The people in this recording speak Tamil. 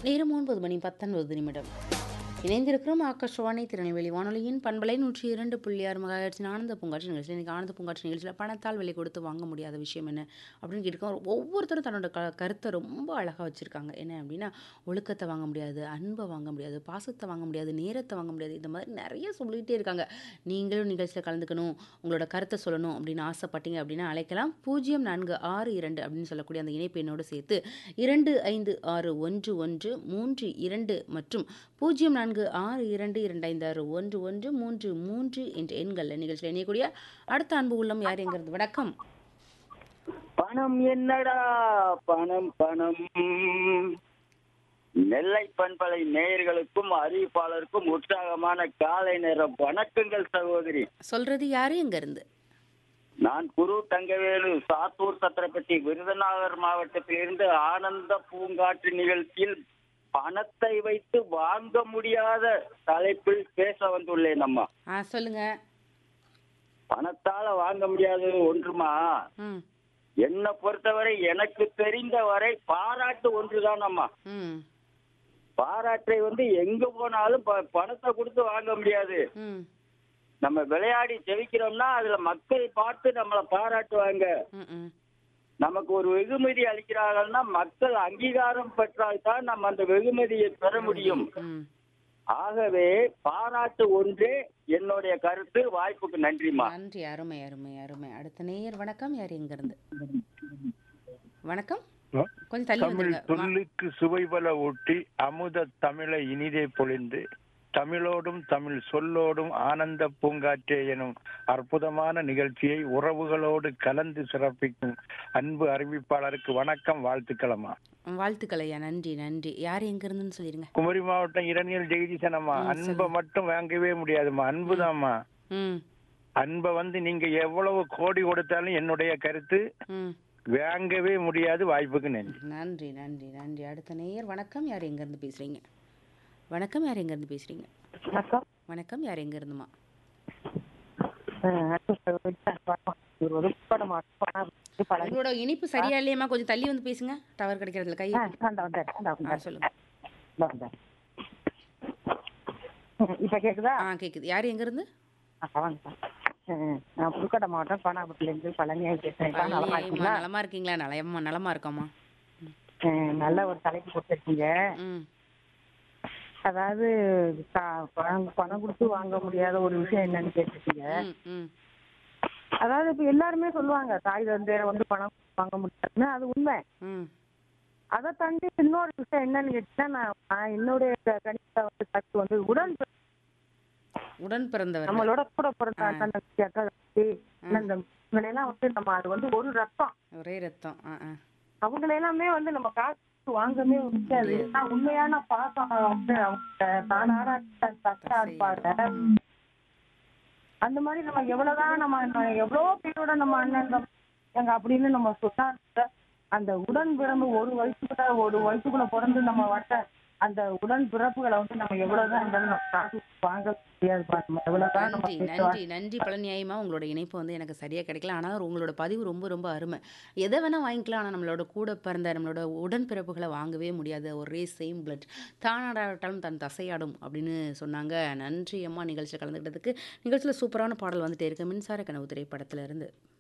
நேரம் ஒன்பது மணி பத்தொன்பது நிமிடம் இணைந்திருக்கிறோம் ஆகாஷவாணி திருநெல்வேலி வானொலியின் பண்பலை நூற்றி இரண்டு புள்ளி ஆறு மகாட்சியின் ஆனந்த பூங்காட்சி நிகழ்ச்சி இன்றைக்கி ஆனந்த பூங்காட்சி நிகழ்ச்சியில் பணத்தால் விலை கொடுத்து வாங்க முடியாத விஷயம் என்ன அப்படின்னு கேட்கும் ஒவ்வொருத்தரும் தன்னோட க கருத்தை ரொம்ப அழகாக வச்சுருக்காங்க என்ன அப்படின்னா ஒழுக்கத்தை வாங்க முடியாது அன்பை வாங்க முடியாது பாசத்தை வாங்க முடியாது நேரத்தை வாங்க முடியாது இந்த மாதிரி நிறைய சொல்லிகிட்டே இருக்காங்க நீங்களும் நிகழ்ச்சியில் கலந்துக்கணும் உங்களோட கருத்தை சொல்லணும் அப்படின்னு ஆசைப்பட்டீங்க அப்படின்னா அழைக்கலாம் பூஜ்ஜியம் நான்கு ஆறு இரண்டு அப்படின்னு சொல்லக்கூடிய அந்த இணைப்பு என்னோடு சேர்த்து இரண்டு ஐந்து ஆறு ஒன்று ஒன்று மூன்று இரண்டு மற்றும் பூஜ்ஜியம் நான்கு ஆறு இரண்டு இரண்டு ஐந்து ஆறு ஒன்று ஒன்று மூன்று மூன்று என்ற எண்களில் நிகழ்ச்சியில் இணையக்கூடிய அடுத்த அன்பு உள்ளம் யார் எங்கிறது வணக்கம் பணம் என்னடா பணம் பணம் நெல்லை பண்பலை நேயர்களுக்கும் அறிவிப்பாளருக்கும் உற்சாகமான காலை நேரம் வணக்கங்கள் சகோதரி சொல்றது யாரு எங்க இருந்து நான் குரு தங்கவேலு சாத்தூர் சத்திரப்பட்டி விருதுநகர் மாவட்டத்திலிருந்து ஆனந்த பூங்காற்று நிகழ்ச்சியில் பணத்தை வைத்து வாங்க முடியாத தலைப்பில் பேச வந்துள்ளேன் அம்மா ஆ சொல்லுங்க பணத்தால வாங்க முடியாதது ஒன்றுமா ம் என்னை பொறுத்தவரை எனக்கு தெரிந்த வரை பாராட்டு ஒன்றுதான் அம்மா ம் பாராட்டை வந்து எங்க போனாலும் ப- பணத்தை கொடுத்து வாங்க முடியாது ம் நம்ம விளையாடி ஜெயிக்கிறோம்னா அதுல மக்கள் பார்த்து நம்மளை பாராட்டுவாங்க ம் ம் நமக்கு ஒரு வெகுமதி அளிக்கிறாங்கன்னா மக்கள் அங்கீகாரம் பெற்றால்தான் நம்ம அந்த வெகுமதியை பெற முடியும் ம் ஆகவே பாராட்டு ஒன்றே என்னுடைய கருத்து வாய்ப்புக்கு நன்றிமா நன்றி அருமை அருமை அருமை அடுத்த நேயர் வணக்கம் யார் எங்க இருந்து வணக்கம் ஹலோ. கொஞ்சம் தள்ளி தமிழ் வந்துருங்க வா- சொல்லுக்கு சுவைபல ஊட்டி அமுத தமிழை இனிதே பொழிந்து தமிழோடும் தமிழ் சொல்லோடும் ஆனந்த பூங்காற்றே எனும் அற்புதமான நிகழ்ச்சியை உறவுகளோடு கலந்து சிறப்பிக்கும் அன்பு அறிவிப்பாளருக்கு வணக்கம் வாழ்த்துக்களம்மா வாழ்த்துக்கள் ஐயா நன்றி நன்றி யார் எங்க இருந்துன்னு சொல்லிருங்க குமரி மாவட்டம் இரணியல் ஜெகதீசனம்மா ம், அன்பை சொல்லுங்க. மட்டும் வாங்கவே முடியாதும்மா அன்புதாம்மா ம் அன்பை வந்து நீங்க எவ்வளவு கோடி கொடுத்தாலும் என்னுடைய கருத்து ம் வாங்கவே முடியாது வாய்ப்புக்கு நன்றி நன்றி நன்றி நன்றி அடுத்த நேயர் வணக்கம் யார் எங்க இருந்து பேசுறீங்க வணக்கம் யார் எங்க இருந்து பேசுறீங்க வணக்கம் வணக்கம் யார் எங்க இருந்துமா அஹ் அன்பு சகோதரி, வணக்கம். ஒரு ஒதுக்கப்பட மாட்டோம். பழனி. உங்களோட இனிப்பு சரியா இல்லையம்மா கொஞ்சம் தள்ளி வந்து பேசுங்க டவர் கிடைக்கிறதுல கை ஆ, இந்தா வந்தாரு, இந்தா ஆ வந்தாரு, சொல்லுங்க இந்தா வந்தாரு. ம், இப்ப கேக்குதா ஆ கேக்குது யார் எங்க இருந்து ஆ, வாங்க. அஹ் நான் புதுக்கோட்டை மாவட்டம் பானாபுரத்துல இருந்து பழனியாய் பேசுறேன் நலமா பழனியம்மா, இருக்கீங்களா நலமா இருக்கீங்களா நலமா நலமா இருக்கோமா அஹ் நல்ல ஒரு தலைப்பு கொடுத்துருக்கீங்க ம் அதாவது கா- பணம் பணம் கொடுத்து வாங்க முடியாத ஒரு விஷயம் என்னன்னு கேட்டிருக்கீங்க ம் ம் அதாவது இப்ப எல்லாருமே சொல்லுவாங்க தாய் தந்தையரை வந்து பணம் வாங்க முடியாதுன்னு அது உண்மை ம் அதை தாண்டி இன்னொரு விஷயம் என்னன்னு கேட்டீங்கன்னா நான் நான் என்னுடைய கணித வந்து கருத்து வந்து உடன் பிற- உடன் பிறந்தவர் நம்மளோட கூட பிறந்த ஆ. அண்ணன் தங்கச்சி அக்கா தங்கச்சி அண்ணன் தம்பி இவங்களெல்லாம் வந்து நம்ம அது வந்து ஒரு ரத்தம் ஒரே ரத்தம் ஆ ஆ அவங்க எல்லாமே வந்து நம்ம காசு வாங்கவே முடியாது ஏன்னா உண்மையான பாசம் வந்து அவங்க தானார தக்கா இருப்பாங்க ம். அந்த மாதிரி நம்ம எவ்வளவுதான் நம்ம நம்ம எவ்வளவு பேரோட நம்ம அண்ணன் தம்பி எங்க அப்படின்னு நம்ம சொன்னா கூட அந்த உடன் பிறந்து ஒரு வயசுக்குள்ள ஒரு வயசுக்குள்ள பிறந்து நம்ம வட்ட அந்த உடன் பிறப்புகளை வந்து நம்ம எவ்வளவுதான் இருந்தாலும் நம்ம காசு வாங்க முடியாது பாரு. நம்ம எவ்வளவுதான் நம்ம நன்றி கேட்டு நன்றி நன்றி பல நியாயமா உங்களோட இணைப்பு வந்து எனக்கு சரியா கிடைக்கல ஆனால் உங்களோட பதிவு ரொம்ப ரொம்ப அருமை எதை வேணா வாங்கிக்கலாம் ஆனால் நம்மளோட கூட பிறந்த நம்மளோட உடன்பிறப்புகளை வாங்கவே முடியாது ஒரே சேம் பிளட் தானாடாட்டாலும் தன் தசையாடும் அப்படின்னு சொன்னாங்க நன்றி அம்மா நிகழ்ச்சியில் கலந்துக்கிட்டதுக்கு நிகழ்ச்சியில் சூப்பரான பாடல் வந்துட்டே இருக்கு மின்சார கனவு திரைப்படத்துல இருந்து